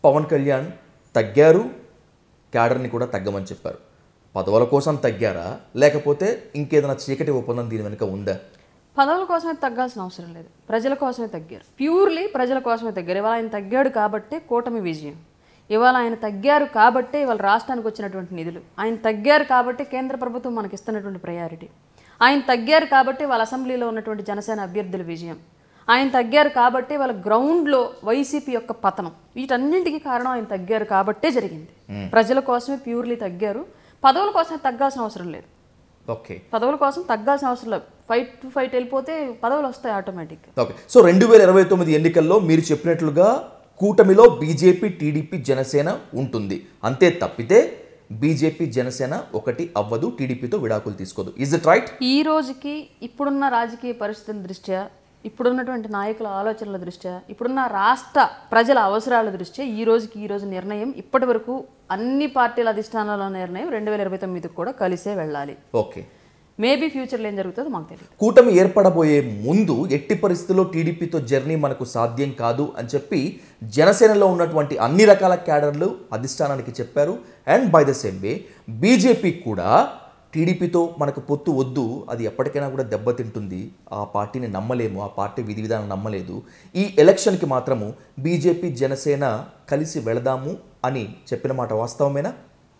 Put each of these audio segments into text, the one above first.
పవన్ కళ్యాణ్ తగ్గారు క్యాడర్ని కూడా తగ్గమని చెప్పారు పదవుల కోసం తగ్గారా లేకపోతే ఇంకేదైనా చీకటి ఒప్పందం దీని వెనుక ఉందా పదవుల కోసమే తగ్గాల్సిన అవసరం లేదు ప్రజల కోసమే తగ్గారు ప్యూర్లీ ప్రజల కోసమే తగ్గారు ఇవాళ ఆయన తగ్గాడు కాబట్టే కూటమి విజయం ఇవాళ ఆయన తగ్గారు కాబట్టే ఇవాళ రాష్ట్రానికి వచ్చినటువంటి నిధులు ఆయన తగ్గారు కాబట్టి కేంద్ర ప్రభుత్వం మనకి ఇస్తున్నటువంటి ప్రయారిటీ ఆయన తగ్గారు కాబట్టి వాళ్ళ అసెంబ్లీలో ఉన్నటువంటి జనసేన అభ్యర్థుల విజయం ఆయన తగ్గారు కాబట్టి వాళ్ళ గ్రౌండ్లో వైసీపీ యొక్క పతనం వీటన్నింటికి కారణం ఆయన తగ్గారు కాబట్టే జరిగింది ప్రజల కోసమే ప్యూర్లీ తగ్గారు పదవుల కోసమే తగ్గాల్సిన అవసరం లేదు ఓకే పదవుల కోసం తగ్గాల్సిన అవసరం లేదు ఫైట్ టు ఫైట్ వెళ్ళిపోతే పదవులు వస్తాయి ఆటోమేటిక్గా ఓకే సో రెండు వేల ఇరవై తొమ్మిది ఎన్నికల్లో మీరు చెప్పినట్లుగా కూటమిలో బీజేపీ టీడీపీ జనసేన ఉంటుంది అంతే తప్పితే బీజేపీ జనసేన ఒకటి అవ్వదు టీడీపీతో విడాకులు తీసుకోదు ఇజ్ ఇట్ రైట్ ఈ రోజుకి ఇప్పుడున్న రాజకీయ పరిస్థితుల దృష్ట్యా ఇప్పుడున్నటువంటి నాయకుల ఆలోచనల దృష్ట్యా ఇప్పుడున్న రాష్ట్ర ప్రజల అవసరాల దృష్ట్యా ఈ రోజుకి ఈ రోజు నిర్ణయం ఇప్పటి వరకు అన్ని పార్టీల అధిష్టానాల నిర్ణయం రెండు వేల ఇరవై తొమ్మిదికి కూడా కలిసే వెళ్ళాలి ఓకే మేబీ ఫ్యూచర్లో ఏం జరుగుతుందో మాకు తెలియదు కూటమి ఏర్పడబోయే ముందు ఎట్టి పరిస్థితుల్లో టీడీపీతో జర్నీ మనకు సాధ్యం కాదు అని చెప్పి జనసేనలో ఉన్నటువంటి అన్ని రకాల క్యాడర్లు అధిష్టానానికి చెప్పారు and by the same way BJP కూడా టీడీపీతో మనకు పొత్తు వద్దు అది ఎప్పటికైనా కూడా దెబ్బతింటుంది ఆ పార్టీని నమ్మలేము ఆ పార్టీ విధి విధానం నమ్మలేదు ఈ ఎలక్షన్కి మాత్రము బీజేపీ జనసేన కలిసి వెళదాము అని చెప్పిన మాట వాస్తవమేనా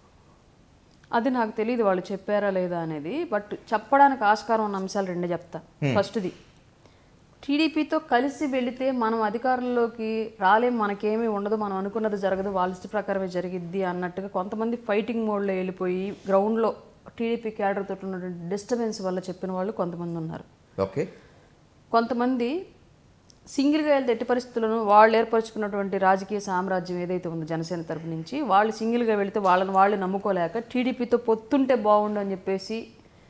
అది నాకు తెలియదు వాళ్ళు చెప్పారా లేదా అనేది బట్ చెప్పడానికి ఆస్కారం ఉన్న అంశాలు రెండే చెప్తా ఫస్ట్ది టీడీపీతో కలిసి వెళితే మనం అధికారంలోకి రాలేం మనకేమీ ఉండదు మనం అనుకున్నది జరగదు వాళ్ళ ఇష్ట ప్రకారమే జరిగిద్ది అన్నట్టుగా కొంతమంది ఫైటింగ్ మోడ్లో వెళ్ళిపోయి గ్రౌండ్లో టీడీపీ క్యాడర్ తోటి ఉన్నటువంటి డిస్టర్బెన్స్ వల్ల చెప్పిన వాళ్ళు కొంతమంది ఉన్నారు ఓకే కొంతమంది సింగిల్గా వెళ్తే ఎట్టి పరిస్థితులను వాళ్ళు ఏర్పరచుకున్నటువంటి రాజకీయ సామ్రాజ్యం ఏదైతే ఉందో జనసేన తరపు నుంచి వాళ్ళు సింగిల్గా వెళితే వాళ్ళని వాళ్ళు నమ్ముకోలేక టీడీపీతో పొత్తుంటే బాగుండు అని చెప్పేసి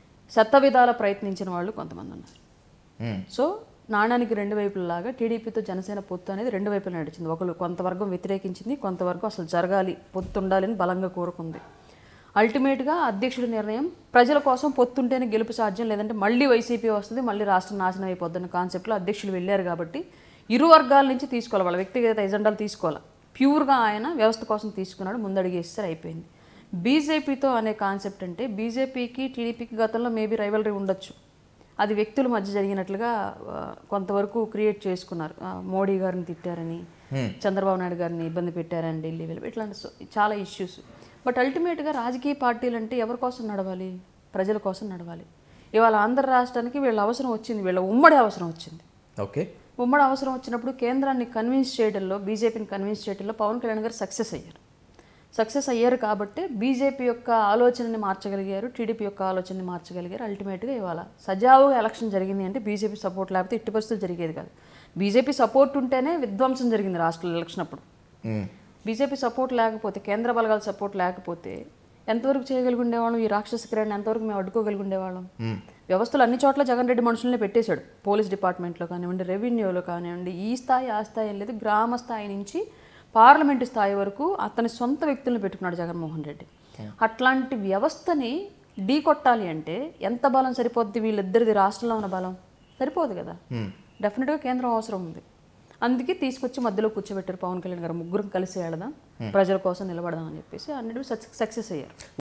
శతవిధాల ప్రయత్నించిన వాళ్ళు కొంతమంది ఉన్నారు మ్మ్. సో నాణానికి రెండు వైపులలాగా టీడీపీతో జనసేన పొత్తు అనేది రెండు వైపులు నడిచింది ఒకరు కొంతవర్గం వ్యతిరేకించింది కొంతవర్గం అసలు జరగాలి పొత్తు ఉండాలని బలంగా కోరుకుంది అల్టిమేట్గా అధ్యక్షుడి నిర్ణయం ప్రజల కోసం పొత్తుంటేనే గెలుపు సాధ్యం లేదంటే మళ్ళీ వైసీపీ వస్తుంది మళ్ళీ రాష్ట్రం నాశనం అయిపోద్దన్న కాన్సెప్ట్లో అధ్యక్షులు వెళ్ళారు కాబట్టి ఇరు వర్గాల నుంచి తీసుకోవాలి వాళ్ళ వ్యక్తిగత ఎజెండాలు తీసుకోవాలి ప్యూర్గా ఆయన వ్యవస్థ కోసం తీసుకున్నాడు ముందడిగేస్తారు అయిపోయింది బీజేపీతో అనే కాన్సెప్ట్ అంటే బీజేపీకి టీడీపీకి గతంలో మేబీ రైవలరీ ఉండొచ్చు అది వ్యక్తుల మధ్య జరిగినట్లుగా ఆ, కొంతవరకు క్రియేట్ చేసుకున్నారు ఆ, మోడీ గారిని తిట్టారని చంద్రబాబు నాయుడు గారిని ఇబ్బంది పెట్టారని ఢిల్లీ వెళ్ళి ఇట్లాంటి సో- చాలా ఇష్యూస్ బట్ అల్టిమేట్గా రాజకీయ పార్టీలు అంటే ఎవరి కోసం నడవాలి ప్రజల కోసం నడవాలి ఇవాళ ఆంధ్ర రాష్ట్రానికి వీళ్ళ అవసరం వచ్చింది వీళ్ళ ఉమ్మడి అవసరం వచ్చింది ఓకే ఉమ్మడి అవసరం వచ్చినప్పుడు కేంద్రాన్ని కన్విన్స్ చేయడంలో బీజేపీని కన్విన్స్ చేయడంలో పవన్ కళ్యాణ్ గారు సక్సెస్ అయ్యారు సక్సెస్ అయ్యారు కాబట్టి బీజేపీ యొక్క ఆలోచనని మార్చగలిగారు టీడీపీ యొక్క ఆలోచనని మార్చగలిగారు అల్టిమేట్గా ఇవాళ సజావుగా ఎలక్షన్ జరిగింది అంటే బీజేపీ సపోర్ట్ లేకపోతే ఇట్టి పరిస్థితులు జరిగేది కాదు బీజేపీ సపోర్ట్ ఉంటేనే విధ్వంసం జరిగింది రాష్ట్ర ఎలక్షన్ అప్పుడు మ్మ్. బీజేపీ సపోర్ట్ లేకపోతే కేంద్ర బలగాల సపోర్ట్ లేకపోతే ఎంతవరకు చేయగలిగి ఉండేవాళ్ళం ఈ రాక్షస క్రీడని ఎంతవరకు మేము అడ్డుకోగలిగి ఉండేవాళ్ళం వ్యవస్థలు అన్ని చోట్ల జగన్ రెడ్డి మనుషుల్ని పెట్టేశాడు పోలీస్ డిపార్ట్మెంట్లో కానివ్వండి రెవెన్యూలో కానివ్వండి ఈ స్థాయి ఆ స్థాయి ఏం లేదు గ్రామ స్థాయి నుంచి పార్లమెంటు స్థాయి వరకు అతని సొంత వ్యక్తులను పెట్టుకున్నాడు జగన్మోహన్ రెడ్డి అట్లాంటి వ్యవస్థని ఢీ కొట్టాలి అంటే ఎంత బలం సరిపోద్ది వీళ్ళిద్దరిది రాష్ట్రంలో ఉన్న బలం సరిపోదు కదా డెఫినెట్గా కేంద్రం అవసరం ఉంది అందుకే తీసుకొచ్చి మధ్యలో కూర్చోబెట్టారు పవన్ కళ్యాణ్ గారు ముగ్గురం కలిసి వెళదాం ప్రజల కోసం నిలబడదాం అని చెప్పేసి అన్నిటి సక్సెస్ అయ్యారు